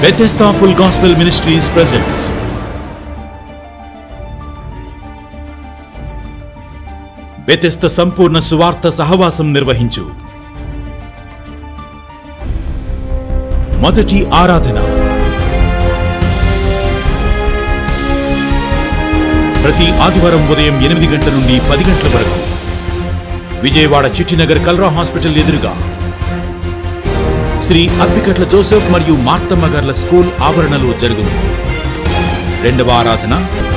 Bethesda Full Gospel Ministries presents Bethesda సంపూర్ణ సువార్త సహవాసం నిర్వహించు మొదటి ఆరాధన ప్రతి ఆదివారం ఉదయం ఎనిమిది గంటల నుండి పది గంటల వరకు విజయవాడ చిట్టినగర్ కల్రా హాస్పిటల్ ఎదురుగా శ్రీ అప్పికట్ల జోసెఫ్ మరియు మార్తమ్మ గార్ల స్కూల్ ఆవరణలో జరుగును రెండవ ఆరాధన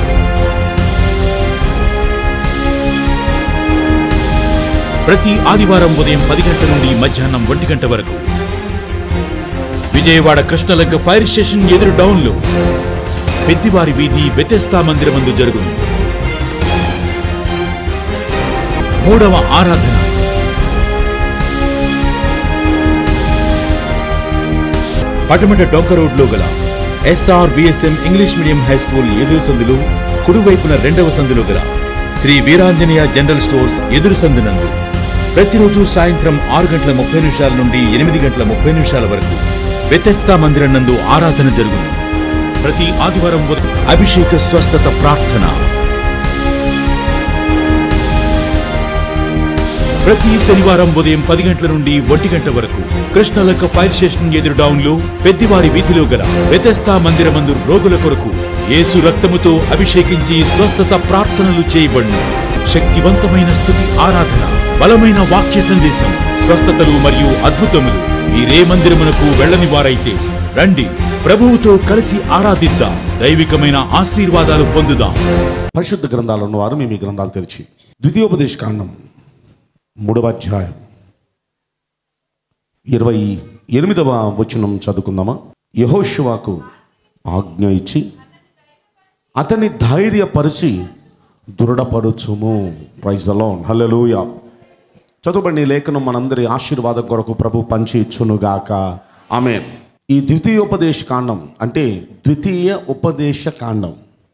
ప్రతి ఆదివారం ఉదయం పది గంటల నుండి మధ్యాహ్నం ఒంటి గంట వరకు విజయవాడ కృష్ణలంక ఫైర్ స్టేషన్ ఎదురు డౌన్లో పెద్దివారి వీధి బెతెస్తా మందిరమందు జరుగును మూడవ ఆరాధన పటమట డొంక రోడ్లో గల SR VSM English medium high school ఎదురు సందులు కుడివైపున రెండవ సందులో గల శ్రీ వీరాంజనేయ జనరల్ స్టోర్స్ ఎదురు సందునందు ప్రతిరోజు సాయంత్రం ఆరు గంటల ముప్పై నిమిషాల నుండి ఎనిమిది గంటల ముప్పై నిమిషాల వరకు వ్యతస్థా మందిరం నందు ఆరాధన జరుగును ప్రతి ఆదివారం ఉదయం అభిషేక స్వస్థత ప్రార్థన ప్రతి శనివారం ఉదయం పది గంటల నుండి ఒంటి గంట వరకు కృష్ణలక్క ఫైర్ స్టేషన్ ఎదురు డౌన్లో పెద్దివారి వీధిలో గల వ్యతస్థా మందిరమందు రోగుల కొరకు యేసు రక్తముతో అభిషేకించి స్వస్థత ప్రార్థనలు చేయబడును శక్తివంతమైన స్థుతి ఆరాధన బలమైన వాక్య సందేశం స్వస్థతలు మరియు అద్భుతములు మీరే మందిరమునకు వెళ్ళని వారైతే రండి ప్రభువుతో కలిసి ఆరాధిద్దాం దైవికమైన ఆశీర్వాదాలు పొందుదాం పరిశుద్ధ గ్రంథాలు ఉన్నవారు మేము ఈ గ్రంథాలు తెరిచి ద్వితీయోపదేశ కాండం మూడవ అధ్యాయం ఇరవై ఎనిమిదవ వచనం చదువుకుందామా యహోశివాకు ఆజ్ఞ ఇచ్చి అతన్ని ధైర్యపరిచి దృఢపరుచుము ప్రైజ్ అలోన్ హల్లెలూయ చదువుబడి లేఖనం మనందరి ఆశీర్వాదం కొరకు ప్రభు పంచి ఇచ్చునుగాక ఆమె ఈ ద్వితీయోపదేశ కాండం అంటే ద్వితీయ ఉపదేశ కాండం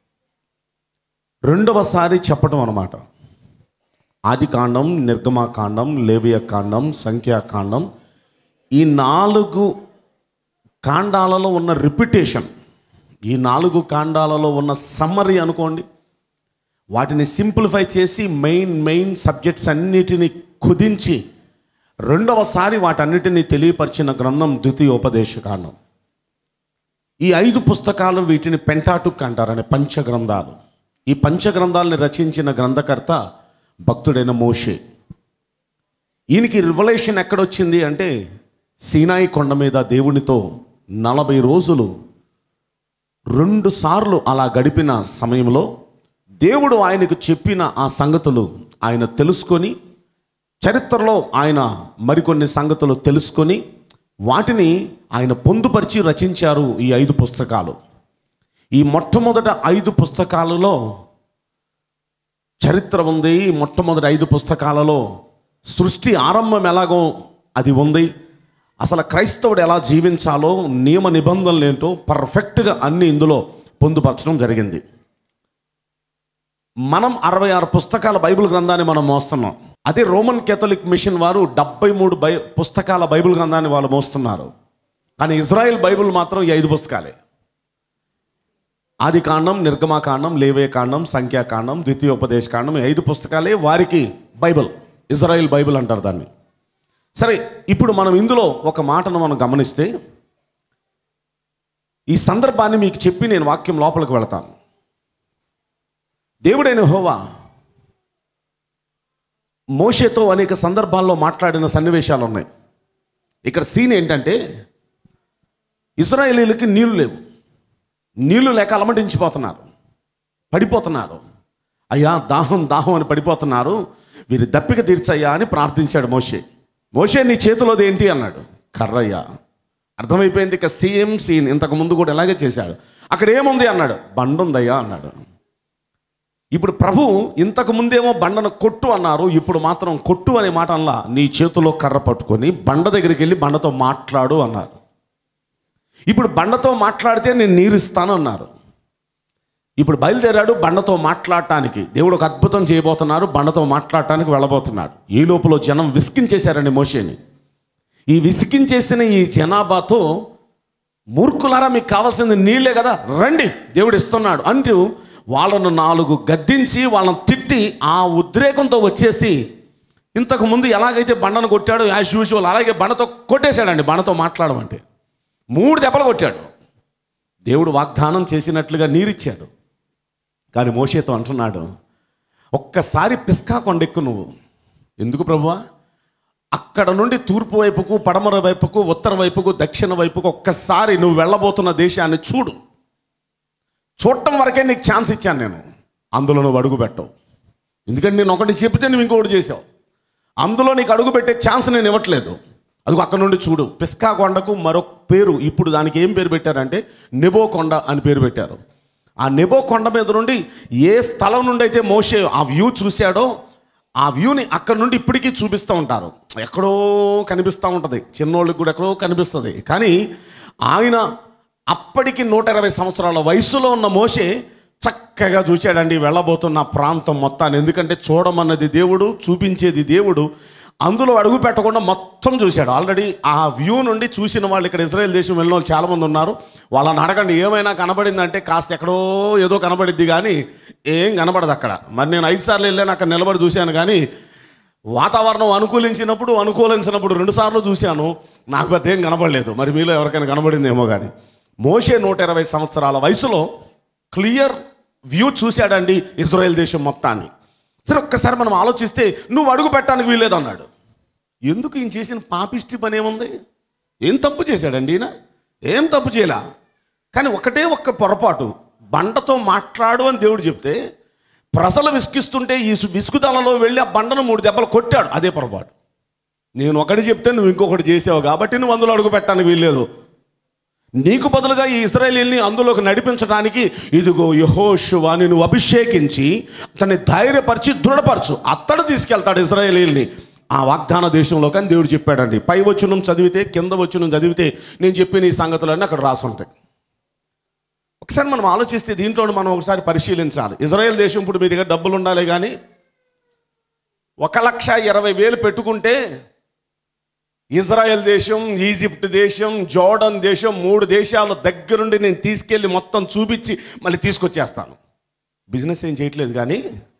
రెండవసారి చెప్పడం అన్నమాట ఆది కాండం నిర్గమాకాండం లేవియ కాండం సంఖ్యాకాండం ఈ నాలుగు కాండాలలో ఉన్న రిపిటేషన్ ఈ నాలుగు కాండాలలో ఉన్న సమ్మరీ అనుకోండి వాటిని సింప్లిఫై చేసి మెయిన్ మెయిన్ సబ్జెక్ట్స్ అన్నిటిని కుదించి రెండవసారి వాటన్నిటిని తెలియపరిచిన గ్రంథం ద్వితీయోపదేశ కాండం ఈ ఐదు పుస్తకాలు వీటిని పెంటాటుక్ అంటారనే పంచగ్రంథాలు ఈ పంచగ్రంథాలని రచించిన గ్రంథకర్త భక్తుడైన మోషే ఈయనకి రివలేషన్ ఎక్కడొచ్చింది అంటే సీనాయి కొండ మీద దేవునితో నలభై రోజులు రెండు సార్లు అలా గడిపిన సమయంలో దేవుడు ఆయనకు చెప్పిన ఆ సంగతులు ఆయన తెలుసుకొని చరిత్రలో ఆయన మరికొన్ని సంగతులు తెలుసుకొని వాటిని ఆయన పొందుపరిచి రచించారు ఈ ఐదు పుస్తకాలు ఈ మొట్టమొదట ఐదు పుస్తకాలలో చరిత్ర ఉంది ఈ మొట్టమొదటి ఐదు పుస్తకాలలో సృష్టి ఆరంభం ఎలాగో అది ఉంది అసలు క్రైస్తవుడు ఎలా జీవించాలో నియమ నిబంధనలు ఏంటో పర్ఫెక్ట్గా అన్ని ఇందులో పొందుపరచడం జరిగింది మనం అరవై ఆరు పుస్తకాల బైబిల్ గ్రంథాన్ని మనం మోస్తున్నాం అదే రోమన్ కేథలిక్ మిషన్ వారు డెబ్బై మూడు బై పుస్తకాల బైబిల్ గ్రంథాన్ని వాళ్ళు మోస్తున్నారు కానీ ఇజ్రాయెల్ బైబిల్ మాత్రం ఈ ఐదు పుస్తకాలే ఆది కాండం నిర్గమాకాండం లేవే కాండం సంఖ్యాకాండం ద్వితీయోపదేశ కాండం ఈ ఐదు పుస్తకాలే వారికి బైబిల్ ఇజ్రాయెల్ బైబిల్ అంటారు దాన్ని సరే ఇప్పుడు మనం ఇందులో ఒక మాటను మనం గమనిస్తే ఈ సందర్భాన్ని మీకు చెప్పి నేను వాక్యం లోపలికి వెళతాను దేవుడైన హోవా మోషేతో అనేక సందర్భాల్లో మాట్లాడిన సన్నివేశాలు ఉన్నాయి ఇక్కడ సీన్ ఏంటంటే ఇస్రాయేలీలకి నీళ్లు లేవు నీళ్లు లేక అలమటించిపోతున్నారు పడిపోతున్నారు అయ్యా దాహం దాహం అని పడిపోతున్నారు వీరి దప్పిక తీర్చయ్యా అని ప్రార్థించాడు మోషే మోషే నీ చేతిలోది ఏంటి అన్నాడు కర్రయ్యా అర్థమైపోయింది ఇక సేమ్ సీన్ ఇంతకు ముందు కూడా ఇలాగే చేశాడు అక్కడ ఏముంది అన్నాడు బండ ఉందయ్యా అన్నాడు ఇప్పుడు ప్రభు ఇంతకు ముందేమో బండను కొట్టు అన్నారు ఇప్పుడు మాత్రం కొట్టు అనే మాట అనలా నీ చేతిలో కర్ర పట్టుకొని బండ దగ్గరికి వెళ్ళి బండతో మాట్లాడు అన్నారు ఇప్పుడు బండతో మాట్లాడితే నేను నీరు ఇస్తాను అన్నారు ఇప్పుడు బయలుదేరాడు బండతో మాట్లాడటానికి దేవుడు ఒక అద్భుతం చేయబోతున్నారు బండతో మాట్లాడటానికి వెళ్ళబోతున్నాడు ఈ లోపల జనం విసికించేశారండి మోషేని ఈ విసికించేసిన ఈ జనాభాతో మూర్ఖులారా మీకు కావాల్సింది నీళ్ళే కదా రండి దేవుడు ఇస్తున్నాడు అంటూ వాళ్ళను నాలుగు గద్దించి వాళ్ళని తిట్టి ఆ ఉద్రేకంతో వచ్చేసి ఇంతకు ముందు ఎలాగైతే బండను కొట్టాడో యాజ్ యూజువల్ అలాగే బండతో కొట్టేశాడండి బండతో మాట్లాడమంటే మూడు దెబ్బలు కొట్టాడు దేవుడు వాగ్దానం చేసినట్లుగా నీరిచ్చాడు కానీ మోషేతో అంటున్నాడు ఒక్కసారి పిస్కా కొండెక్కు నువ్వు ఎందుకు ప్రభువా అక్కడ నుండి తూర్పు వైపుకు పడమర వైపుకు ఉత్తర వైపుకు దక్షిణ వైపుకు ఒక్కసారి నువ్వు వెళ్ళబోతున్న దేశాన్ని చూడు చూడటం వరకే నీకు ఛాన్స్ ఇచ్చాను నేను అందులో నువ్వు అడుగు పెట్టవు ఎందుకంటే నేను ఒకటి చెప్తే నువ్వు ఇంకొకటి చేసావు అందులో నీకు అడుగు పెట్టే ఛాన్స్ నేను ఇవ్వట్లేదు అదిగో అక్కడ నుండి చూడు పిస్కా కొండకు మరొక పేరు ఇప్పుడు దానికి ఏం పేరు పెట్టారంటే నెబో కొండ అని పేరు పెట్టారు ఆ నెబో కొండ మీద నుండి ఏ స్థలం నుండి అయితే మోసే ఆ వ్యూ చూశాడో ఆ వ్యూని అక్కడ నుండి ఇప్పటికీ చూపిస్తూ ఉంటారు ఎక్కడో కనిపిస్తూ ఉంటుంది చిన్నోళ్ళకి కూడా ఎక్కడో కనిపిస్తుంది కానీ ఆయన అప్పటికి నూట ఇరవై సంవత్సరాల వయసులో ఉన్న మోసే చక్కగా చూశాడండి వెళ్ళబోతున్న ప్రాంతం మొత్తాన్ని ఎందుకంటే చూడమన్నది దేవుడు చూపించేది దేవుడు అందులో అడుగు పెట్టకుండా మొత్తం చూశాడు ఆల్రెడీ ఆ వ్యూ నుండి చూసిన వాళ్ళు ఇక్కడ ఇజ్రాయెల్ దేశం వెళ్ళిన వాళ్ళు చాలామంది ఉన్నారు వాళ్ళని అడగండి ఏమైనా కనబడిందంటే కాస్త ఎక్కడో ఏదో కనబడిద్ది కానీ ఏం కనబడదు అక్కడ మరి నేను ఐదు సార్లు వెళ్ళాను అక్కడ నిలబడి చూశాను కానీ వాతావరణం అనుకూలించినప్పుడు అనుకూలించినప్పుడు రెండుసార్లు చూశాను నాకు పెద్ద ఏం కనబడలేదు మరి మీలో ఎవరికైనా కనబడిందేమో కానీ మోషే నూట ఇరవై సంవత్సరాల వయసులో క్లియర్ వ్యూ చూశాడండి ఇజ్రాయెల్ దేశం మొత్తాన్ని సరే ఒక్కసారి మనం ఆలోచిస్తే నువ్వు అడుగు పెట్టడానికి వీల్లేదు అన్నాడు ఎందుకు ఈయన చేసిన పాపిష్టి పని ఏముంది ఏం తప్పు చేశాడండి ఈయన ఏం తప్పు చేయలా కానీ ఒకటే ఒక్క పొరపాటు బండతో మాట్లాడు అని దేవుడు చెప్తే ప్రజలు విసిగిస్తుంటే ఈ విసుగుదలలో వెళ్ళి ఆ బండను మూడు దెబ్బలు కొట్టాడు అదే పొరపాటు నేను ఒకటి చెప్తే నువ్వు ఇంకొకటి చేసావు కాబట్టి నువ్వు అందులో అడుగు పెట్టడానికి వీల్లేదు నీకు బదులుగా ఈ ఇస్రాయేలీని అందులోకి నడిపించడానికి ఇదిగో యహోషువాని నువ్వు అభిషేకించి అతన్ని ధైర్యపరిచి దృఢపరచు అత్తడు తీసుకెళ్తాడు ఇస్రాయేలీల్ని ఆ వాగ్దాన దేశంలోకి అని దేవుడు చెప్పాడండి పై వచ్చునం చదివితే కింద వచ్చునం చదివితే నేను చెప్పిన ఈ సంగతులన్నీ అక్కడ రాసుంటాయి ఒకసారి మనం ఆలోచిస్తే దీంట్లో మనం ఒకసారి పరిశీలించాలి ఇజ్రాయెల్ దేశం ఇప్పుడు మీ దగ్గర డబ్బులు ఉండాలి కానీ ఒక లక్ష ఇరవై వేలు పెట్టుకుంటే ఇజ్రాయెల్ దేశం ఈజిప్ట్ దేశం జోర్డన్ దేశం మూడు దేశాల దగ్గరుండి నేను తీసుకెళ్ళి మొత్తం చూపించి మళ్ళీ తీసుకొచ్చేస్తాను బిజినెస్ ఏం చేయట్లేదు కానీ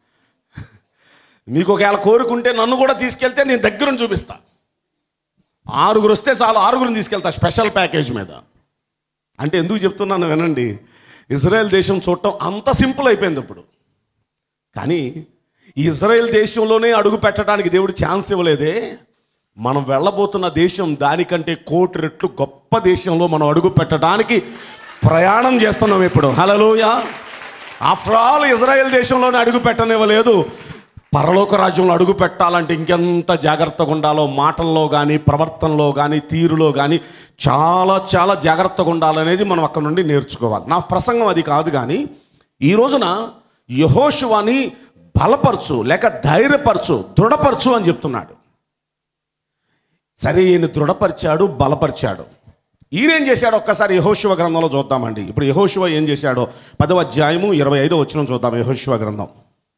మీకు ఒకవేళ కోరుకుంటే నన్ను కూడా తీసుకెళ్తే నేను దగ్గరుండి చూపిస్తా ఆరుగురు వస్తే చాలు ఆరుగురిని తీసుకెళ్తా స్పెషల్ ప్యాకేజ్ మీద అంటే ఎందుకు చెప్తున్నాను వినండి ఇజ్రాయెల్ దేశం చూడటం అంత సింపుల్ అయిపోయింది ఇప్పుడు కానీ ఈ ఇజ్రాయెల్ దేశంలోనే అడుగు పెట్టడానికి దేవుడు ఛాన్స్ ఇవ్వలేదే మనం వెళ్ళబోతున్న దేశం దానికంటే కోటి రెట్లు గొప్ప దేశంలో మనం అడుగు పెట్టడానికి ప్రయాణం చేస్తున్నాం ఇప్పుడు హలలోయ ఆఫ్టర్ ఆల్ ఇజ్రాయెల్ దేశంలోనే అడుగు పెట్టనివ్వలేదు పరలోక రాజ్యంలో అడుగు పెట్టాలంటే ఇంకెంత జాగ్రత్తగా ఉండాలో మాటల్లో కానీ ప్రవర్తనలో కానీ తీరులో కానీ చాలా చాలా జాగ్రత్తగా ఉండాలనేది మనం అక్కడ నుండి నేర్చుకోవాలి నా ప్రసంగం అది కాదు కానీ ఈ రోజున యహోశువాని బలపరచు లేక ధైర్యపరచు దృఢపరచు అని చెప్తున్నాడు సరే ఈయన దృఢపరిచాడు బలపరిచాడు ఈయనేం చేశాడు ఒక్కసారి యహోశివ గ్రంథంలో చూద్దామండి ఇప్పుడు యహోశివ ఏం చేశాడో పదవ అధ్యాయము ఇరవై ఐదో వచ్చిన చూద్దాం యహోశివ గ్రంథం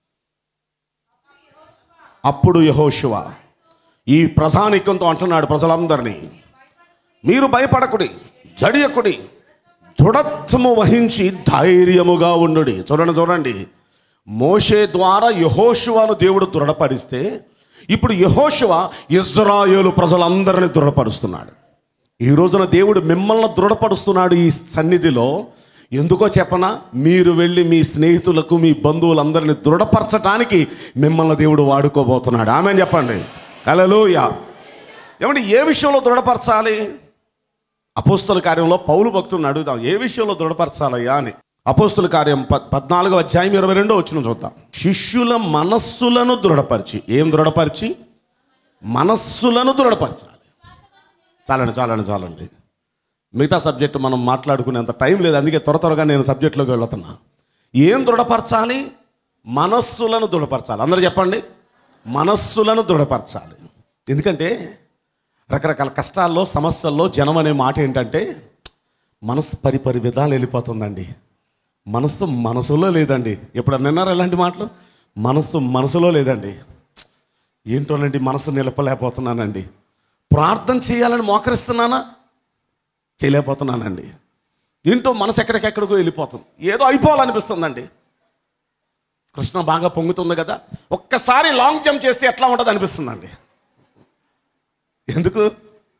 అప్పుడు యహోశివ ఈ ప్రజానికంతో అంటున్నాడు ప్రజలందరినీ మీరు భయపడకుడి జడియకుడి దృఢత్వము వహించి ధైర్యముగా ఉండుడి చూడండి చూడండి మోషే ద్వారా యహోశువను దేవుడు దృఢపరిస్తే ఇప్పుడు యహోశువ ఇజ్రాయేలు ప్రజలందరినీ దృఢపరుస్తున్నాడు ఈ రోజున దేవుడు మిమ్మల్ని దృఢపరుస్తున్నాడు ఈ సన్నిధిలో ఎందుకో చెప్పనా మీరు వెళ్ళి మీ స్నేహితులకు మీ బంధువులందరినీ దృఢపరచడానికి మిమ్మల్ని దేవుడు వాడుకోబోతున్నాడు ఆమె చెప్పండి హల్లెలూయా ఏమండి ఏ విషయంలో దృఢపరచాలి అపోస్తుల కార్యంలో పౌలు భక్తులను అడుగుదాం ఏ విషయంలో దృఢపరచాలయ్యా అని అపోస్తుల కార్యం ప పద్నాలుగో అధ్యాయం ఇరవై రెండో వచ్చిన చూద్దాం శిష్యుల మనస్సులను దృఢపరిచి ఏం దృఢపరిచి మనస్సులను దృఢపరచాలి చాలండి చాలండి చాలండి మిగతా సబ్జెక్టు మనం మాట్లాడుకునేంత టైం లేదు అందుకే త్వర త్వరగా నేను సబ్జెక్టులోకి వెళ్తున్నా ఏం దృఢపరచాలి మనస్సులను దృఢపరచాలి అందరూ చెప్పండి మనస్సులను దృఢపరచాలి ఎందుకంటే రకరకాల కష్టాల్లో సమస్యల్లో జనం అనే మాట ఏంటంటే మనసు పరిపరి విధాలు వెళ్ళిపోతుందండి మనస్సు మనసులో లేదండి ఎప్పుడన్నా విన్నారా ఇలాంటి మాటలు మనస్సు మనసులో లేదండి ఏంటోనండి మనసు నిలపలేకపోతున్నానండి ప్రార్థన చేయాలని మోకరిస్తున్నానా చేయలేకపోతున్నానండి ఏంటో మనసు ఎక్కడికెక్కడికో వెళ్ళిపోతుంది ఏదో అయిపోవాలనిపిస్తుందండి కృష్ణ బాగా పొంగుతుంది కదా ఒక్కసారి లాంగ్ జంప్ చేస్తే ఎట్లా ఉంటుంది అనిపిస్తుందండి ఎందుకు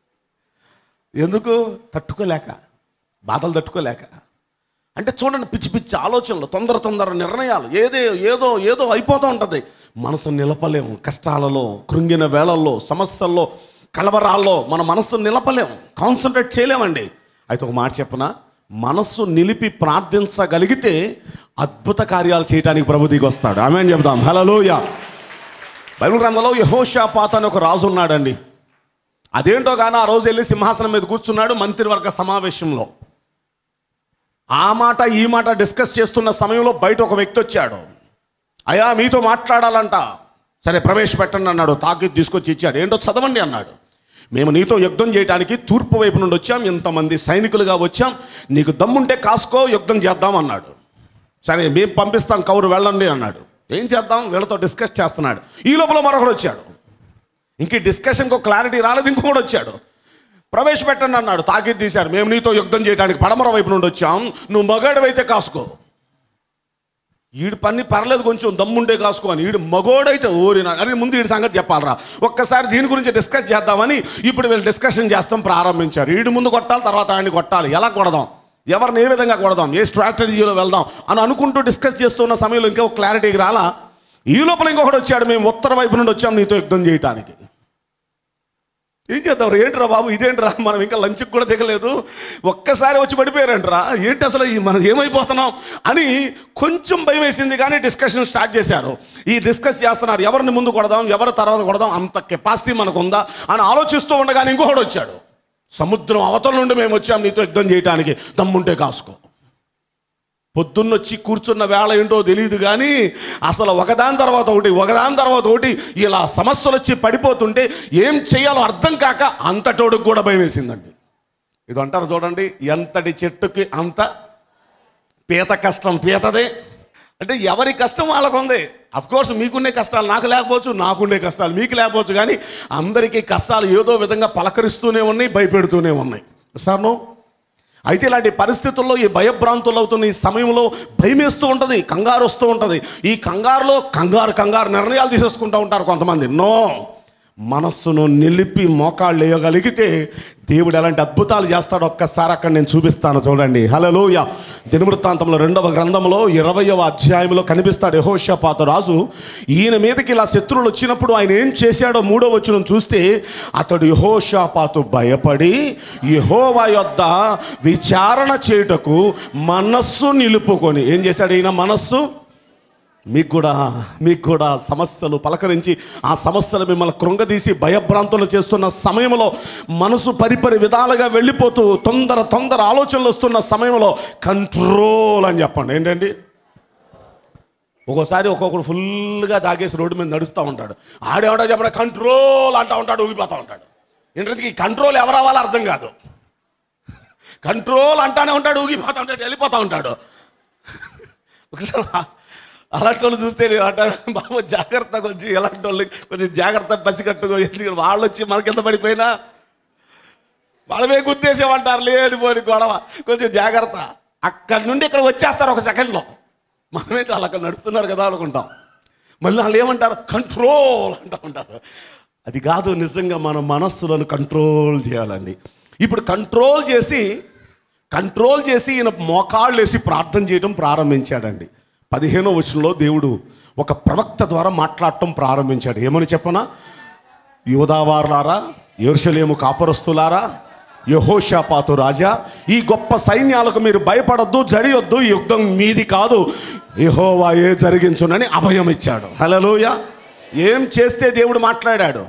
ఎందుకు తట్టుకోలేక బాధలు తట్టుకోలేక అంటే చూడండి పిచ్చి పిచ్చి ఆలోచనలు తొందర తొందర నిర్ణయాలు ఏదే ఏదో ఏదో అయిపోతూ ఉంటుంది మనసు నిలపలేము కష్టాలలో కృంగిన వేళల్లో సమస్యల్లో కలవరాల్లో మన మనసు నిలపలేము కాన్సన్ట్రేట్ చేయలేమండి అయితే ఒక మాట చెప్పన మనస్సు నిలిపి ప్రార్థించగలిగితే అద్భుత కార్యాలు చేయడానికి ప్రభు దిగి వస్తాడు ఆమె చెప్దాం హలోయ బైబిల్ గ్రంథంలో యహోషాపాత్ అని ఒక రాజు ఉన్నాడండి అదేంటో కానీ ఆ రోజు వెళ్ళి సింహాసనం మీద కూర్చున్నాడు మంత్రివర్గ సమావేశంలో ఆ మాట ఈ మాట డిస్కస్ చేస్తున్న సమయంలో బయట ఒక వ్యక్తి వచ్చాడు అయ్యా మీతో మాట్లాడాలంట సరే ప్రవేశపెట్టండి అన్నాడు తాకి తీసుకొచ్చి ఇచ్చాడు ఏంటో చదవండి అన్నాడు మేము నీతో యుద్ధం చేయడానికి తూర్పు వైపు నుండి వచ్చాం ఇంతమంది సైనికులుగా వచ్చాం నీకు దమ్ముంటే కాసుకో యుద్ధం చేద్దాం అన్నాడు సరే మేము పంపిస్తాం కౌరు వెళ్ళండి అన్నాడు ఏం చేద్దాం వీళ్ళతో డిస్కస్ చేస్తున్నాడు ఈ లోపల మరొకడు వచ్చాడు ఇంక ఈ డిస్కషన్కి ఒక క్లారిటీ రాలేదు ఇంకొకడు వచ్చాడు ప్రవేశపెట్టండి అన్నాడు తాకిద్ తీశాడు మేము నీతో యుద్ధం చేయడానికి పడమర వైపు నుండి వచ్చాం నువ్వు మగాడివైతే కాసుకో ఈడు పని పర్లేదు కొంచెం దమ్ముండే కాసుకో అని ఈడు మగోడైతే ఓరినా అని ముందు ఈడి సంగతి చెప్పాలరా ఒక్కసారి దీని గురించి డిస్కస్ చేద్దామని ఇప్పుడు వీళ్ళు డిస్కషన్ చేస్తాం ప్రారంభించారు ఈడు ముందు కొట్టాలి తర్వాత ఆయన్ని కొట్టాలి ఎలా కొడదాం ఎవరిని ఏ విధంగా కొడదాం ఏ స్ట్రాటజీలో వెళ్దాం అని అనుకుంటూ డిస్కస్ చేస్తున్న సమయంలో ఇంకా క్లారిటీకి రాలా ఈ లోపల ఇంకొకటి వచ్చాడు మేము ఉత్తర వైపు నుండి వచ్చాం నీతో యుద్ధం చేయటానికి ఏం చేద్దాం ఏంట్రా బాబు ఇదేంట్రా మనం ఇంకా లంచ్కి కూడా దిగలేదు ఒక్కసారి వచ్చి పడిపోయారంట్రా ఏంటి అసలు ఈ మనం ఏమైపోతున్నాం అని కొంచెం భయం వేసింది కానీ డిస్కషన్ స్టార్ట్ చేశారు ఈ డిస్కస్ చేస్తున్నారు ఎవరిని ముందు కొడదాం ఎవరి తర్వాత కొడదాం అంత కెపాసిటీ మనకు ఉందా అని ఆలోచిస్తూ ఉండగానే ఇంకొకడు వచ్చాడు సముద్రం అవతల నుండి మేము వచ్చాం నీతో యుద్ధం చేయడానికి దమ్ముంటే కాసుకో పొద్దున్నొచ్చి కూర్చున్న వేళ ఏంటో తెలియదు కానీ అసలు ఒకదాని తర్వాత ఒకటి ఒకదాని తర్వాత ఒకటి ఇలా సమస్యలు వచ్చి పడిపోతుంటే ఏం చేయాలో అర్థం కాక అంతటోడికి కూడా భయం వేసిందండి ఇది అంటారు చూడండి ఎంతటి చెట్టుకి అంత పీత కష్టం పీతదే అంటే ఎవరి కష్టం వాళ్ళకు ఉంది కోర్స్ మీకుండే కష్టాలు నాకు లేకపోవచ్చు నాకుండే కష్టాలు మీకు లేకపోవచ్చు కానీ అందరికీ కష్టాలు ఏదో విధంగా పలకరిస్తూనే ఉన్నాయి భయపెడుతూనే ఉన్నాయి సార్ నో అయితే ఇలాంటి పరిస్థితుల్లో ఈ భయభ్రాంతులు అవుతున్న ఈ సమయంలో భయమేస్తూ ఉంటుంది కంగారు వస్తూ ఉంటుంది ఈ కంగారులో కంగారు కంగారు నిర్ణయాలు తీసేసుకుంటూ ఉంటారు కొంతమంది నో మనస్సును నిలిపి మోకాళ్ళు వేయగలిగితే దేవుడు ఎలాంటి అద్భుతాలు చేస్తాడో ఒక్కసారి అక్కడ నేను చూపిస్తాను చూడండి హలోయ దినవృత్తాంతంలో రెండవ గ్రంథంలో ఇరవయవ అధ్యాయంలో కనిపిస్తాడు యహోషపాత రాజు ఈయన మీదకి ఇలా శత్రువులు వచ్చినప్పుడు ఆయన ఏం చేశాడో మూడో వచ్చిన చూస్తే అతడు యహోషాపాతు భయపడి యహోవా యొద్ద విచారణ చేయుటకు మనస్సు నిలుపుకొని ఏం చేశాడు ఈయన మనస్సు మీకు కూడా మీకు కూడా సమస్యలు పలకరించి ఆ సమస్యలు మిమ్మల్ని కృంగదీసి భయభ్రాంతులు చేస్తున్న సమయంలో మనసు పరిపరి విధాలుగా వెళ్ళిపోతూ తొందర తొందర ఆలోచనలు వస్తున్న సమయంలో కంట్రోల్ అని చెప్పండి ఏంటండి ఒక్కోసారి ఒక్కొక్కడు ఫుల్గా తాగేసి రోడ్డు మీద నడుస్తూ ఉంటాడు ఆడేవాడో చెప్పడం కంట్రోల్ అంటూ ఉంటాడు ఊగిపోతూ ఉంటాడు ఏంటంటే ఈ కంట్రోల్ ఎవరు అవ్వాలో అర్థం కాదు కంట్రోల్ అంటానే ఉంటాడు ఊగిపోతూ ఉంటాడు వెళ్ళిపోతూ ఉంటాడు ఒకసారి అలాంటి వాళ్ళు చూస్తే నేను అంటాను బాబు జాగ్రత్త కొంచెం ఎలాంటి వాళ్ళు కొంచెం జాగ్రత్త పసికట్టుకో ఎందుకంటే వాళ్ళు వచ్చి మనకింత పడిపోయినా వాళ్ళమే గుర్తేసేమంటారు లేని పోని గొడవ కొంచెం జాగ్రత్త అక్కడి నుండి ఇక్కడ వచ్చేస్తారు ఒక సెకండ్లో మనమేంటి వాళ్ళు అక్కడ నడుస్తున్నారు కదా అనుకుంటాం మళ్ళీ వాళ్ళు ఏమంటారు కంట్రోల్ అంటూ ఉంటారు అది కాదు నిజంగా మన మనస్సులను కంట్రోల్ చేయాలండి ఇప్పుడు కంట్రోల్ చేసి కంట్రోల్ చేసి ఈయన మోకాళ్ళు వేసి ప్రార్థన చేయడం ప్రారంభించాడండి పదిహేనో వచనంలో దేవుడు ఒక ప్రవక్త ద్వారా మాట్లాడటం ప్రారంభించాడు ఏమని చెప్పనా యోధావారులారా ఎరుషలేము కాపురస్తులారా యహోషాపాతు రాజా ఈ గొప్ప సైన్యాలకు మీరు భయపడొద్దు జడియొద్దు ఈ యుద్ధం మీది కాదు యహోవాయే జరిగించునని అభయం ఇచ్చాడు హలోయ ఏం చేస్తే దేవుడు మాట్లాడాడు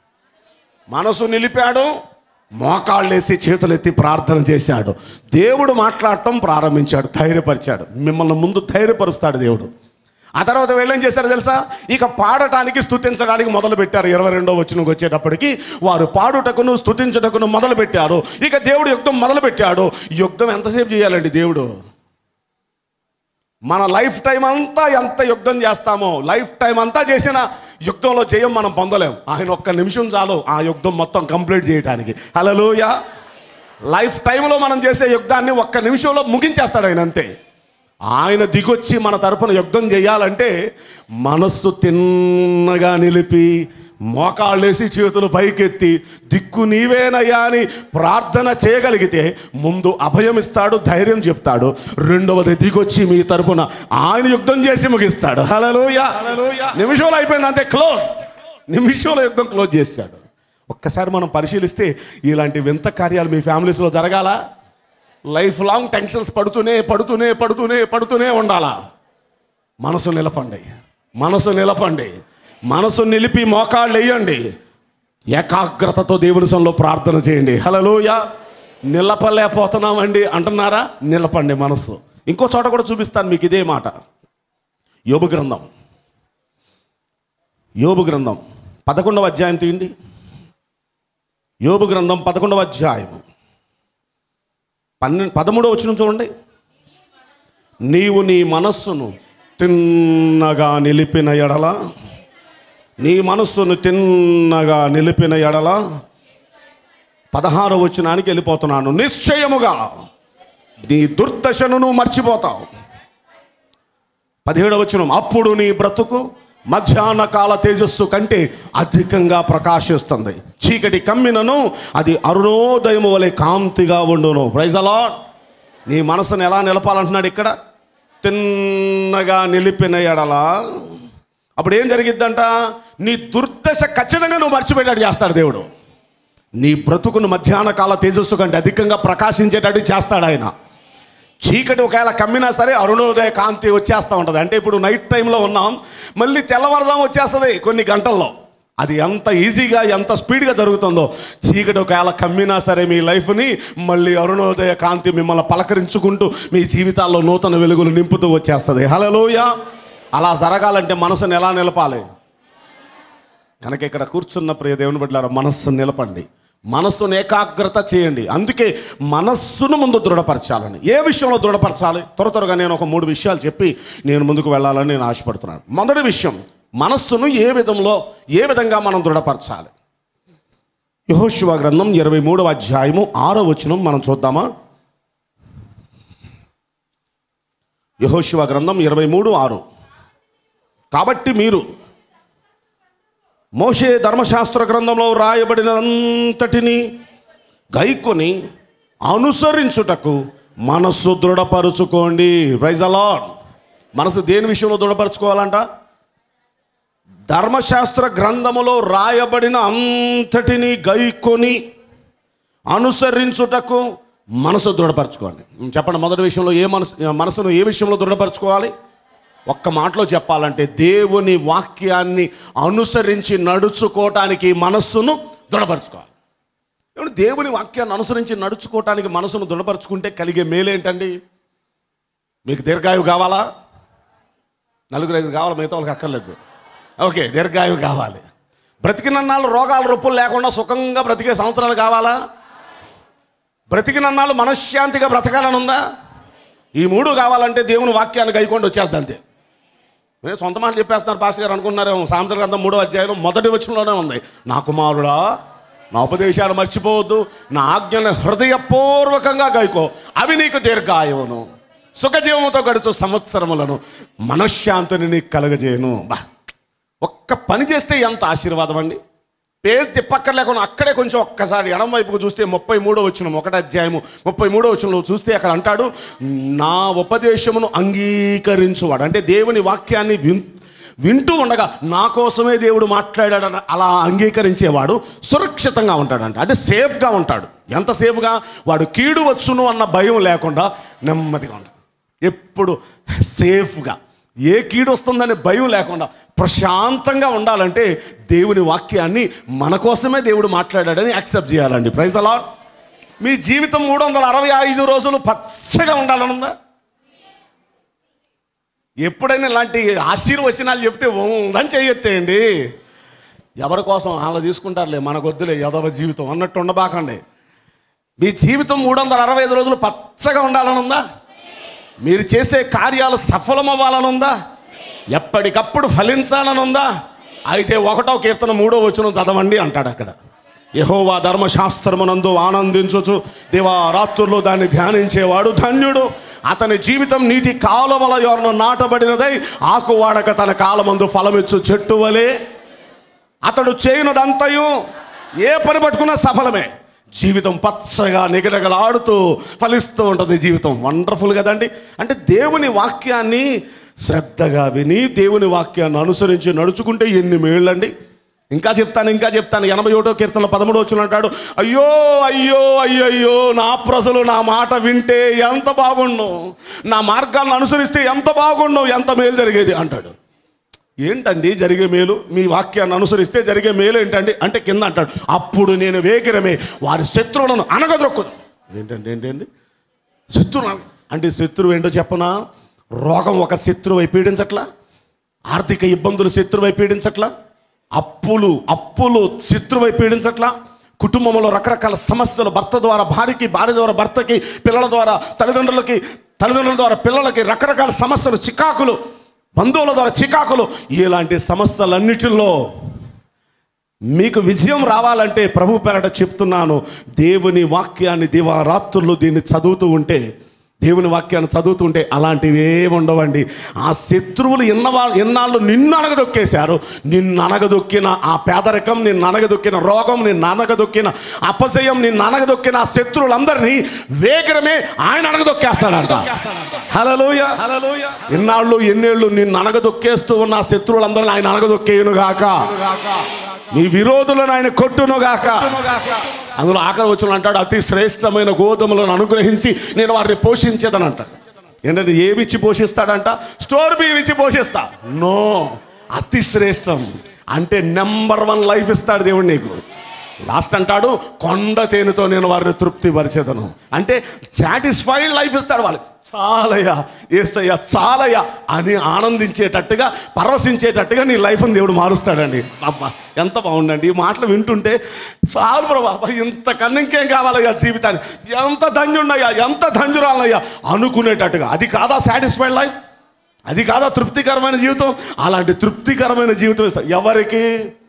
మనసు నిలిపాడు మోకాళ్ళేసి చేతులెత్తి ప్రార్థన చేశాడు దేవుడు మాట్లాడటం ప్రారంభించాడు ధైర్యపరిచాడు మిమ్మల్ని ముందు ధైర్యపరుస్తాడు దేవుడు ఆ తర్వాత వీళ్ళు ఏం చేశారు తెలుసా ఇక పాడటానికి స్తుతించడానికి మొదలు పెట్టారు ఇరవై రెండో వచ్చినకి వచ్చేటప్పటికి వారు పాడుటకును స్తుతించుటకును మొదలు పెట్టారు ఇక దేవుడు యుద్ధం మొదలు పెట్టాడు యుద్ధం ఎంతసేపు చేయాలండి దేవుడు మన లైఫ్ టైం అంతా ఎంత యుద్ధం చేస్తామో లైఫ్ టైం అంతా చేసిన యుద్ధంలో జయం మనం పొందలేం ఆయన ఒక్క నిమిషం చాలు ఆ యుద్ధం మొత్తం కంప్లీట్ చేయడానికి హలోయ లైఫ్ టైంలో మనం చేసే యుద్ధాన్ని ఒక్క నిమిషంలో ముగించేస్తాడు ఆయన అంతే ఆయన దిగొచ్చి మన తరపున యుద్ధం చేయాలంటే మనస్సు తిన్నగా నిలిపి మోకాళ్ళేసి చేతులు పైకెత్తి దిక్కు నీవేనయ్యా అని ప్రార్థన చేయగలిగితే ముందు అభయం ఇస్తాడు ధైర్యం చెప్తాడు రెండవది దిగొచ్చి మీ తరపున ఆయన యుద్ధం చేసి ముగిస్తాడు హలోయ నిమిషంలో అయిపోయింది అంతే క్లోజ్ నిమిషంలో యుద్ధం క్లోజ్ చేశాడు ఒక్కసారి మనం పరిశీలిస్తే ఇలాంటి వింత కార్యాలు మీ ఫ్యామిలీస్లో జరగాల లైఫ్ లాంగ్ టెన్షన్స్ పడుతూనే పడుతూనే పడుతూనే పడుతూనే ఉండాలా మనసు నిలపండి మనసు నిలపండి మనసు నిలిపి మోకాళ్ళు వేయండి ఏకాగ్రతతో దేవుని సన్నిలో ప్రార్థన చేయండి హలోయ నిలపలేకపోతున్నామండి అంటున్నారా నిలపండి మనసు ఇంకో చోట కూడా చూపిస్తాను మీకు ఇదే మాట యోబు గ్రంథం యోబు గ్రంథం పదకొండవ అధ్యాయం తీయండి యోబు గ్రంథం పదకొండవ అధ్యాయము పన్నెండు పదమూడవ వచ్చిన చూడండి నీవు నీ మనస్సును తిన్నగా నిలిపిన ఎడల నీ మనస్సును తిన్నగా నిలిపిన ఎడల పదహారు వచ్చినానికి వెళ్ళిపోతున్నాను నిశ్చయముగా నీ దుర్దశను నువ్వు మర్చిపోతావు పదిహేడవ వచనం అప్పుడు నీ బ్రతుకు మధ్యాహ్న కాల తేజస్సు కంటే అధికంగా ప్రకాశిస్తుంది చీకటి కమ్మినను అది అరుణోదయము వలె కాంతిగా ఉండును ప్రైజ్ అలా నీ మనసును ఎలా నిలపాలంటున్నాడు ఇక్కడ తిన్నగా నిలిపిన ఎడల అప్పుడు ఏం జరిగిద్దంట నీ దుర్దశ ఖచ్చితంగా నువ్వు మర్చిపోయేటట్టు చేస్తాడు దేవుడు నీ బ్రతుకును మధ్యాహ్న కాల తేజస్సు కంటే అధికంగా ప్రకాశించేటట్టు చేస్తాడు ఆయన చీకటి ఒకవేళ కమ్మినా సరే అరుణోదయ కాంతి వచ్చేస్తూ ఉంటుంది అంటే ఇప్పుడు నైట్ టైంలో ఉన్నాం మళ్ళీ తెల్లవారుజాము వచ్చేస్తుంది కొన్ని గంటల్లో అది ఎంత ఈజీగా ఎంత స్పీడ్గా జరుగుతుందో చీకటి ఒకవేళ కమ్మినా సరే మీ లైఫ్ని మళ్ళీ అరుణోదయ కాంతి మిమ్మల్ని పలకరించుకుంటూ మీ జీవితాల్లో నూతన వెలుగులు నింపుతూ వచ్చేస్తుంది హలోయ అలా జరగాలంటే మనసుని ఎలా నిలపాలి కనుక ఇక్కడ కూర్చున్న ప్రియ దేవుని బిడ్డలారా మనస్సును నిలపండి మనస్సును ఏకాగ్రత చేయండి అందుకే మనస్సును ముందు దృఢపరచాలని ఏ విషయంలో దృఢపరచాలి త్వర త్వరగా నేను ఒక మూడు విషయాలు చెప్పి నేను ముందుకు వెళ్ళాలని నేను ఆశపడుతున్నాను మొదటి విషయం మనస్సును ఏ విధంలో ఏ విధంగా మనం దృఢపరచాలి యహోశివ గ్రంథం ఇరవై మూడవ అధ్యాయము ఆరో వచనం మనం చూద్దామా యహోశివ గ్రంథం ఇరవై మూడు ఆరు కాబట్టి మీరు మోషే ధర్మశాస్త్ర గ్రంథంలో రాయబడినంతటిని గైకొని అనుసరించుటకు మనస్సు దృఢపరుచుకోండి ప్రైజ్ అలాడ్ మనసు దేని విషయంలో దృఢపరచుకోవాలంట ధర్మశాస్త్ర గ్రంథములో రాయబడిన అంతటిని గైకొని అనుసరించుటకు మనసు దృఢపరచుకోండి చెప్పండి మొదటి విషయంలో ఏ మనసు మనసును ఏ విషయంలో దృఢపరచుకోవాలి ఒక్క మాటలో చెప్పాలంటే దేవుని వాక్యాన్ని అనుసరించి నడుచుకోవటానికి మనస్సును దృఢపరచుకోవాలి ఏమంటే దేవుని వాక్యాన్ని అనుసరించి నడుచుకోవటానికి మనసును దృఢపరచుకుంటే కలిగే మేలేంటండి మీకు దీర్ఘాయువు కావాలా నలుగురు ఐదు కావాలి మిగతా వాళ్ళకి అక్కర్లేదు ఓకే దీర్ఘాయువు కావాలి బ్రతికినన్నాళ్ళు రోగాలు రొప్పులు లేకుండా సుఖంగా బ్రతికే సంవత్సరాలు కావాలా బ్రతికినన్నాళ్ళు మనశ్శాంతిగా బ్రతకాలని ఉందా ఈ మూడు కావాలంటే దేవుని వాక్యాన్ని గైకొండి వచ్చేస్తుంది అంతే నేను సొంత మాటలు చెప్పేస్తున్నారు పాస్ గారు అనుకున్నారేమో సాయంత్రం గ్రంథం మూడో అధ్యాయంలో మొదటి వచనంలోనే ఉంది నా కుమారుడా నా ఉపదేశాలు మర్చిపోవద్దు నా ఆజ్ఞను హృదయపూర్వకంగా గైకో అవి నీకు దీర్ఘాయువును సుఖజీవముతో గడుచు సంవత్సరములను మనశ్శాంతిని నీకు కలగజేయను బా ఒక్క పని చేస్తే ఎంత ఆశీర్వాదం అండి పేజ్ తిప్పక్కర్లేకుండా అక్కడే కొంచెం ఒక్కసారి ఎడం వైపుకు చూస్తే ముప్పై మూడో వచ్చిన ఒకటి అధ్యాయము ముప్పై మూడో వచ్చినలో చూస్తే అక్కడ అంటాడు నా ఉపదేశమును అంగీకరించువాడు అంటే దేవుని వాక్యాన్ని విన్ వింటూ ఉండగా నా కోసమే దేవుడు మాట్లాడాడని అలా అంగీకరించేవాడు సురక్షితంగా ఉంటాడంట అంటే సేఫ్గా ఉంటాడు ఎంత సేఫ్గా వాడు కీడు వచ్చును అన్న భయం లేకుండా నెమ్మదిగా ఉంటాడు ఎప్పుడు సేఫ్గా ఏ కీడు వస్తుందనే భయం లేకుండా ప్రశాంతంగా ఉండాలంటే దేవుని వాక్యాన్ని మన కోసమే దేవుడు మాట్లాడాడని యాక్సెప్ట్ చేయాలండి ప్రైజ్ అలా మీ జీవితం మూడు వందల అరవై ఐదు రోజులు పచ్చగా ఉండాలనుందా ఎప్పుడైనా ఇలాంటి ఆశీర్వచనాలు చెప్తే ఉందని చేయొత్తేయండి ఎవరి కోసం అలా తీసుకుంటారులే మనకొద్దులే యదవ జీవితం అన్నట్టు ఉండబాకండి మీ జీవితం మూడు వందల అరవై ఐదు రోజులు పచ్చగా ఉండాలనుందా మీరు చేసే కార్యాలు సఫలమవ్వాలనుందా ఎప్పటికప్పుడు ఫలించాలనుందా అయితే ఒకటో కీర్తన మూడో వచనం చదవండి అంటాడు అక్కడ యహోవా ధర్మశాస్త్రమునందు ఆనందించుచు దేవా రాత్రుల్లో దాన్ని ధ్యానించేవాడు ధన్యుడు అతని జీవితం నీటి కాలువల యొరను నాటబడినదై ఆకు వాడక తన కాలమందు ఫలమిచ్చు చెట్టు వలె అతడు చేయనుదంతయు ఏ పని పట్టుకున్నా సఫలమే జీవితం పచ్చగా నిగరగలాడుతూ ఫలిస్తూ ఉంటుంది జీవితం వండర్ఫుల్ కదండి అంటే దేవుని వాక్యాన్ని శ్రద్ధగా విని దేవుని వాక్యాన్ని అనుసరించి నడుచుకుంటే ఎన్ని మేళ్ళండి ఇంకా చెప్తాను ఇంకా చెప్తాను ఎనభై ఒకటో కీర్తన పదమూడు వచ్చిన అంటాడు అయ్యో అయ్యో అయ్యో అయ్యో నా ప్రజలు నా మాట వింటే ఎంత బాగుండు నా మార్గాలను అనుసరిస్తే ఎంత బాగుండు ఎంత మేలు జరిగేది అంటాడు ఏంటండి జరిగే మేలు మీ వాక్యాన్ని అనుసరిస్తే జరిగే మేలు ఏంటండి అంటే కింద అంటాడు అప్పుడు నేను వేగిరమే వారి శత్రువులను అనగదొక్కుదు ఏంటండి ఏంటండి శత్రువు అన- అంటే శత్రువు ఏంటో చెప్పనా రోగం ఒక శత్రువై పీడించట్లా ఆర్థిక ఇబ్బందులు శత్రువై పీడించట్లా అప్పులు అప్పులు శత్రువై పీడించట్లా కుటుంబంలో రకరకాల సమస్యలు భర్త ద్వారా భార్యకి భార్య ద్వారా భర్తకి పిల్లల ద్వారా తల్లిదండ్రులకి తల్లిదండ్రుల ద్వారా పిల్లలకి రకరకాల సమస్యలు చికాకులు బంధువుల ద్వారా చికాకులు ఇలాంటి సమస్యలన్నిటిలో మీకు విజయం రావాలంటే ప్రభు పేరట చెప్తున్నాను దేవుని వాక్యాన్ని దివారాత్రులు దీన్ని చదువుతూ ఉంటే దేవుని వాక్యాన్ని చదువుతూ ఉంటే అలాంటివి ఏమి ఉండవండి ఆ శత్రువులు ఎన్నవా ఎన్నాళ్ళు నిన్ను అనగదొక్కేశారు నిన్ను అనగదొక్కిన ఆ పేదరికం నిన్ను అనగదొక్కిన రోగం నిన్ను అనగదొక్కిన అపజయం నిన్ను అనగదొక్కిన ఆ శత్రువులందరినీ వేగరమే ఆయన అనగదొక్కేస్తాడంట హలలోయ హలలోయ ఎన్నాళ్ళు ఎన్నేళ్ళు నిన్ను అనగదొక్కేస్తూ ఉన్న ఆ శత్రువులందరినీ ఆయన అనగదొక్కేయును గాక నీ విరోధులను ఆయన కొట్టును గాక అందులో ఆఖరి వచ్చిన అంటాడు అతి శ్రేష్టమైన గోధుమలను అనుగ్రహించి నేను వారిని పోషించేదని అంటాడు ఏంటంటే ఏమిచ్చి పోషిస్తాడంట స్టోర్ బియ్యం ఇచ్చి పోషిస్తా నో అతి శ్రేష్టం అంటే నెంబర్ వన్ లైఫ్ ఇస్తాడు దేవుడు నీకు లాస్ట్ అంటాడు కొండ తేనెతో నేను వారిని తృప్తి పరిచేదను అంటే సాటిస్ఫైడ్ లైఫ్ ఇస్తాడు వాళ్ళకి చాలయ్యా ఏస్తయ్యా చాలయ్యా అని ఆనందించేటట్టుగా పరవశించేటట్టుగా నీ లైఫ్ని దేవుడు మారుస్తాడండి అబ్బా ఎంత బాగుండండి ఈ మాటలు వింటుంటే చాలు ప్రభా అబ్బా, ఇంత కన్నా ఇంకేం కావాలయ్యా జీవితాన్ని ఎంత ధన్యున్నయ్యా ఎంత ధన్యురాలయ్యా అనుకునేటట్టుగా అది కాదా సాటిస్ఫైడ్ లైఫ్ అది కాదా తృప్తికరమైన జీవితం అలాంటి తృప్తికరమైన జీవితం ఇస్తా ఎవరికి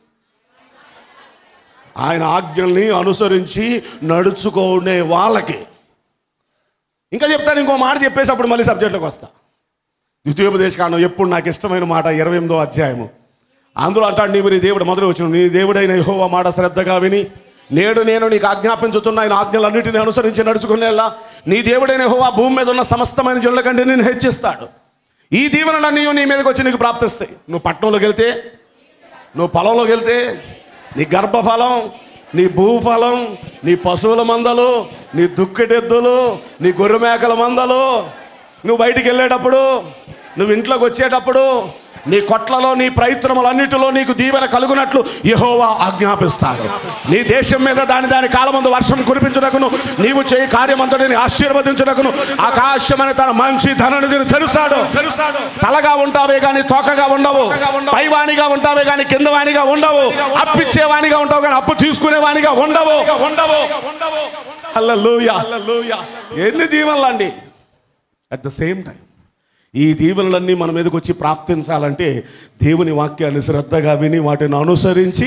ఆయన ఆజ్ఞల్ని అనుసరించి నడుచుకునే వాళ్ళకి ఇంకా చెప్తాను ఇంకో మాట చెప్పేసి అప్పుడు మళ్ళీ సబ్జెక్ట్లోకి వస్తా ద్వితీయోపదేశ కాండం ఎప్పుడు నాకు ఇష్టమైన మాట ఇరవై ఎనిమిదో అధ్యాయము అందులో అంటాడు నీవు నీ దేవుడు మొదలు వచ్చిన నీ దేవుడైన యెహోవా మాట శ్రద్ధగా విని నేడు నేను నీకు ఆజ్ఞాపించుతున్న ఆయన ఆజ్ఞలన్నిటిని అనుసరించి నడుచుకునేలా నీ దేవుడైన యెహోవా భూమి మీద ఉన్న సమస్తమైన జనుల కంటే నేను హెచ్చిస్తాడు ఈ దీవెనలన్నీ నీ మీదకి వచ్చి నీకు ప్రాప్తిస్తాయి నువ్వు పట్టణంలోకి వెళ్తే నువ్వు పొలంలోకి వెళ్తే నీ గర్భఫలం నీ భూఫలం నీ పశువుల మందలు నీ దుక్కెటెద్దులు నీ గొర్రె మేకల మందలు నువ్వు బయటికి వెళ్ళేటప్పుడు నువ్వు ఇంట్లోకి వచ్చేటప్పుడు నీ కొట్లలో నీ ప్రయత్నములన్నిటిలో నీకు దీవెన కలుగునట్లు యెహోవా ఆజ్ఞాపిస్తాడు నీ దేశం మీద దాని దాని కాలమందు వర్షం కురిపించుటకును నీవు చేయి కార్యమంతటిని ఆశీర్వదించుటకును ఆకాశమని తన మంచి ధననిధిని తెలుస్తాడు తెలుస్తాడు తలగా ఉంటావే కానీ తోకగా ఉండవు పైవాణిగా ఉంటావే కానీ కిందవాణిగా ఉండవు అప్పిచ్చేవానిగా ఉంటావు కానీ అప్పు తీసుకునేవానిగా ఉండవు ఉండవు హల్లెలూయా హల్లెలూయా ఎన్ని దీవెనలండి అట్ ద సేమ్ టైం ఈ దీవెనలన్నీ మన మీదకి వచ్చి ప్రాప్తించాలంటే దేవుని వాక్యాన్ని శ్రద్ధగా విని వాటిని అనుసరించి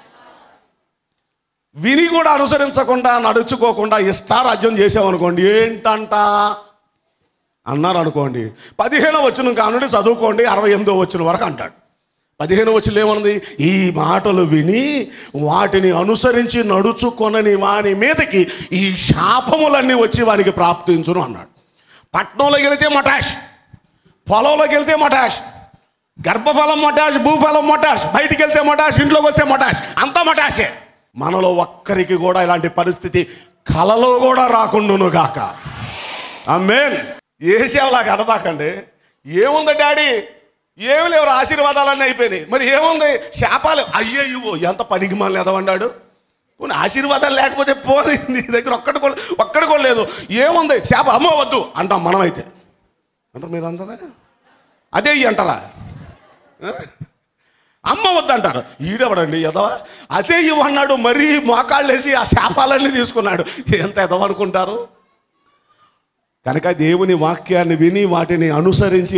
విని కూడా అనుసరించకుండా నడుచుకోకుండా ఇష్టారాజ్యం చేసామనుకోండి ఏంటంట అన్నారు అనుకోండి పదిహేనో వచ్చిన కానుండి చదువుకోండి అరవై ఎనిమిదో వచ్చిన వరకు అంటాడు పదిహేను వచ్చిన ఏమన్నది ఈ మాటలు విని వాటిని అనుసరించి నడుచుకొనని వాని మీదకి ఈ శాపములన్నీ వచ్చి వానికి ప్రాప్తించును అన్నాడు పట్నంలోకి వెళితే మటాష్ పొలంలోకి వెళ్తే మటాష్ గర్భఫలం మటాష్ భూఫలం మటాష్ బయటికి వెళ్తే మటాష్ ఇంట్లోకి వస్తే మటాష్ అంతా మటాషే మనలో ఒక్కరికి కూడా ఇలాంటి పరిస్థితి కలలో కూడా రాకుండాను గాక అమ్మేన్ ఏసేవలాగా అనబాకండి ఏముంది డాడీ ఏమి లేవు ఆశీర్వాదాలన్నీ అయిపోయినాయి మరి ఏముంది శాపాలు అయ్యయ్యో ఎంత పనికి మళ్ళీ ఎదవన్నాడు పోనీ ఆశీర్వాదాలు లేకపోతే పోనీ నీ దగ్గర ఒక్కటి కూడా ఒక్కటి కూడా లేదు ఏముంది శాప అమ్మో వద్దు అంటాం మనమైతే అంటారు మీరు అందరా అదే ఇయ్యి అంటారా ఆ? అమ్మ వద్దంటారు ఈడెవడండి ఎదవా అదే ఇవ్వన్నాడు మరీ మోకాళ్ళు వేసి ఆ శాపాలన్నీ తీసుకున్నాడు ఎంత ఎదవనుకుంటారు కనుక దేవుని వాక్యాన్ని విని వాటిని అనుసరించి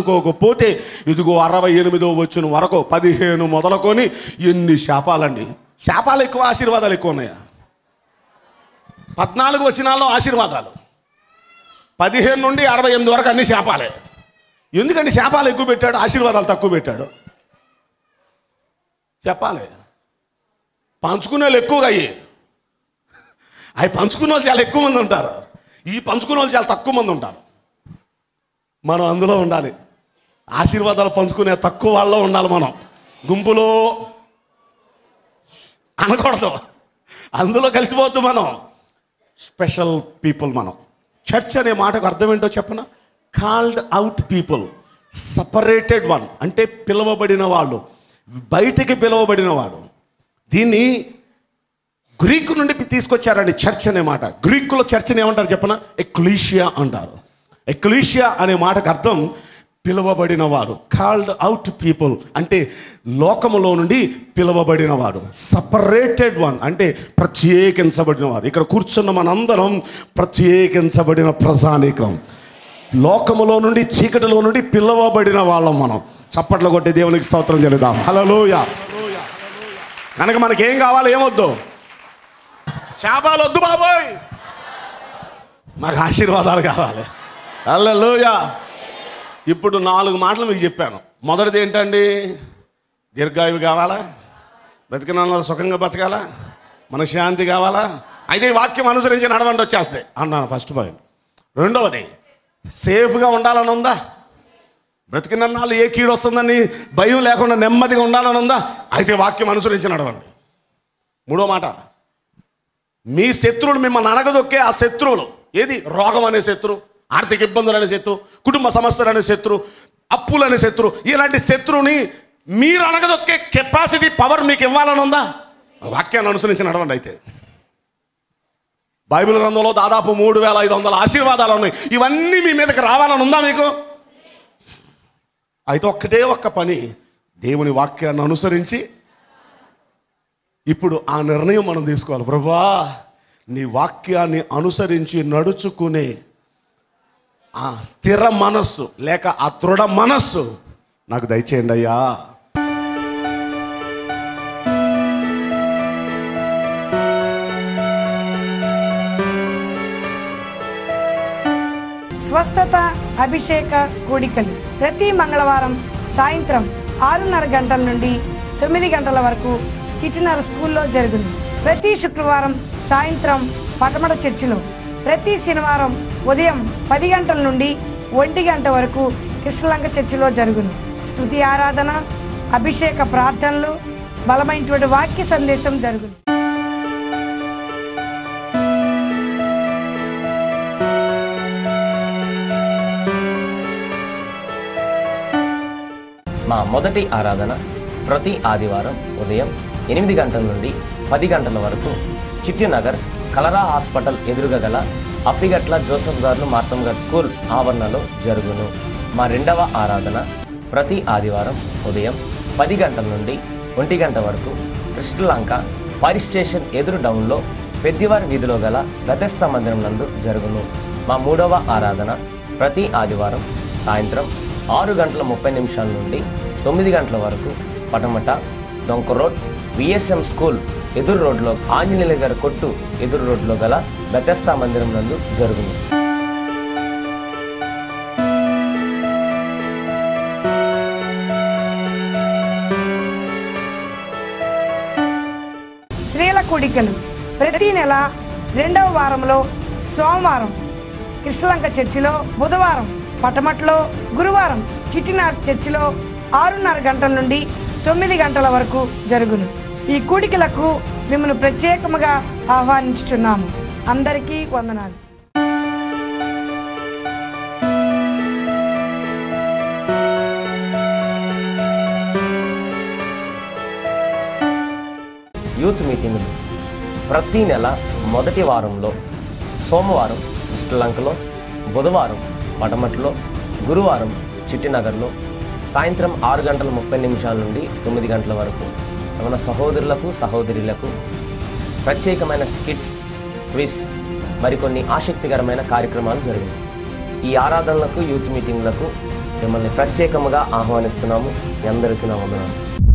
నడుచుకోకపోతే ఇదిగో అరవై ఎనిమిదో వచ్చిన వరకు పదిహేను మొదలుకొని ఎన్ని శాపాలండి శాపాలు ఎక్కువ ఆశీర్వాదాలు ఎక్కువ ఉన్నాయా పద్నాలుగు వచనాల్లో ఆశీర్వాదాలు పదిహేను నుండి అరవై ఎనిమిది వరకు అన్ని శాపాలే ఎందుకంటే శాపాలు ఎక్కువ పెట్టాడు ఆశీర్వాదాలు తక్కువ పెట్టాడు చెప్పాలి పంచుకునే వాళ్ళు ఎక్కువగా అయ్యి అవి పంచుకునే వాళ్ళు చాలా ఎక్కువ మంది ఉంటారు ఈ పంచుకునే వాళ్ళు చాలా తక్కువ మంది ఉంటారు మనం అందులో ఉండాలి ఆశీర్వాదాలు పంచుకునే తక్కువ వాళ్ళలో ఉండాలి మనం గుంపులో అనకూడదు అందులో కలిసిపోతూ మనం స్పెషల్ పీపుల్ మనం చర్చ్ అనే మాటకు అర్థం ఏంటో చెప్పన called out people separated one అంటే పిలువబడిన వాళ్ళు బయటికి పిలువబడిన వాడు దీన్ని గ్రీకు నుండి తీసుకొచ్చారండి చర్చ్ అనే మాట గ్రీకులో చర్చ్ని ఏమంటారు చెప్పన ఎక్లీషియా అంటారు ఎక్లీషియా అనే మాటకు అర్థం పిలువబడిన వారు కాల్డ్ అవుట్ పీపుల్ అంటే లోకములో నుండి పిలువబడిన వాడు సపరేటెడ్ వన్ అంటే ప్రత్యేకించబడిన వారు ఇక్కడ కూర్చున్న మనందరం ప్రత్యేకించబడిన ప్రజానీకం లోకములో నుండి చీకటిలో నుండి పిలువబడిన వాళ్ళం మనం చప్పట్లు కొట్టి దేవునికి స్తోత్రం చెల్లిద్దాం హలోయ కనుక మనకేం కావాలి ఏమొద్దు శాపాలు వద్దు బాబోయ్ మాకు ఆశీర్వాదాలు కావాలి హలోయ ఇప్పుడు నాలుగు మాటలు మీకు చెప్పాను మొదటిది ఏంటండి దీర్ఘాయువు కావాలా బ్రతికిన సుఖంగా బతకాలా మన శాంతి కావాలా అయితే ఈ వాక్యం అనుసరించి నడవండి వచ్చేస్తాయి అన్నాను ఫస్ట్ పాయింట్ రెండవది సేఫ్గా ఉండాలని ఉందా బ్రతికిన నాళ్ళు ఏ కీడు వస్తుందని భయం లేకుండా నెమ్మదిగా ఉండాలని ఉందా అయితే వాక్యం అనుసరించి నడవండి మూడో మాట మీ శత్రువులు మిమ్మల్ని అనగదొక్కే ఆ శత్రువులు ఏది రోగం అనే శత్రువు ఆర్థిక ఇబ్బందులు అనే శత్రు కుటుంబ సమస్యలు అనే శత్రు అప్పులు అనే శత్రు ఇలాంటి శత్రువుని మీరు అనగదొక్కే కెపాసిటీ పవర్ మీకు ఇవ్వాలని ఉందా ఆ వాక్యాన్ని అనుసరించి నడవండి అయితే బైబిల్ గ్రంథంలో దాదాపు మూడు వేల ఐదు వందల ఆశీర్వాదాలు ఉన్నాయి ఇవన్నీ మీ మీదకి రావాలని ఉందా మీకు అయితే ఒక్కటే ఒక్క పని దేవుని వాక్యాన్ని అనుసరించి ఇప్పుడు ఆ నిర్ణయం మనం తీసుకోవాలి ప్రభా నీ వాక్యాన్ని అనుసరించి నడుచుకునే ఆ స్థిర మనస్సు లేక ఆ దృఢ మనస్సు నాకు దయచేయండి అయ్యా స్వస్థత అభిషేక కూడికలు ప్రతి మంగళవారం సాయంత్రం ఆరున్నర గంటల నుండి తొమ్మిది గంటల వరకు చిటినర స్కూల్లో జరుగును ప్రతి శుక్రవారం సాయంత్రం పటమట చర్చిలో ప్రతి శనివారం ఉదయం పది గంటల నుండి ఒంటి గంట వరకు కృష్ణలంక చర్చిలో జరుగును స్తుతి ఆరాధన అభిషేక ప్రార్థనలు బలమైనటువంటి వాక్య సందేశం జరుగును మా మొదటి ఆరాధన ప్రతి ఆదివారం ఉదయం ఎనిమిది గంటల నుండి పది గంటల వరకు చిట్టినగర్ కలరా హాస్పిటల్ ఎదురుగా గల అప్పిగట్ల జోసఫ్ గారు మార్తం గారు స్కూల్ ఆవరణలో జరుగును మా రెండవ ఆరాధన ప్రతి ఆదివారం ఉదయం పది గంటల నుండి ఒంటి గంట వరకు కృష్ణలంక ఫైర్ స్టేషన్ ఎదురు డౌన్లో పెద్దివారి వీధిలో గల గతస్థ మందిరం నందు జరుగును మా మూడవ ఆరాధన ప్రతి ఆదివారం సాయంత్రం ఆరు గంటల ముప్పై నిమిషాల నుండి తొమ్మిది గంటల వరకు పటమట డొంక రోడ్ విఎస్ఎం స్కూల్ ఎదురు రోడ్లో ఆంజనేయుల గారి కొట్టు ఎదురు రోడ్లో గల బెతస్తా మందిరం నందు జరుగును స్త్రీల కూడికలు ప్రతి నెల రెండవ వారంలో సోమవారం కృష్ణలంక చర్చిలో బుధవారం పటమట్లో గురువారం చిట్టినార్ చర్చిలో ఆరున్నర గంటల నుండి తొమ్మిది గంటల వరకు జరుగును ఈ కూడికలకు మిమ్మల్ని ప్రత్యేకముగా ఆహ్వానించుచున్నాము అందరికీ వందనాలు యూత్ మీటింగులు ప్రతి నెల మొదటి వారంలో సోమవారం శ్రీలంకలో బుధవారం పటమట్లో గురువారం చిట్టినగర్లో సాయంత్రం ఆరు గంటల ముప్పై నిమిషాల నుండి తొమ్మిది గంటల వరకు మన సహోదరులకు సహోదరులకు ప్రత్యేకమైన స్కిట్స్ క్విజ్ మరికొన్ని ఆసక్తికరమైన కార్యక్రమాలు జరిగాయి ఈ ఆరాధనలకు యూత్ మీటింగ్లకు మిమ్మల్ని ప్రత్యేకముగా ఆహ్వానిస్తున్నాము మీ అందరికీ నా వందనాలు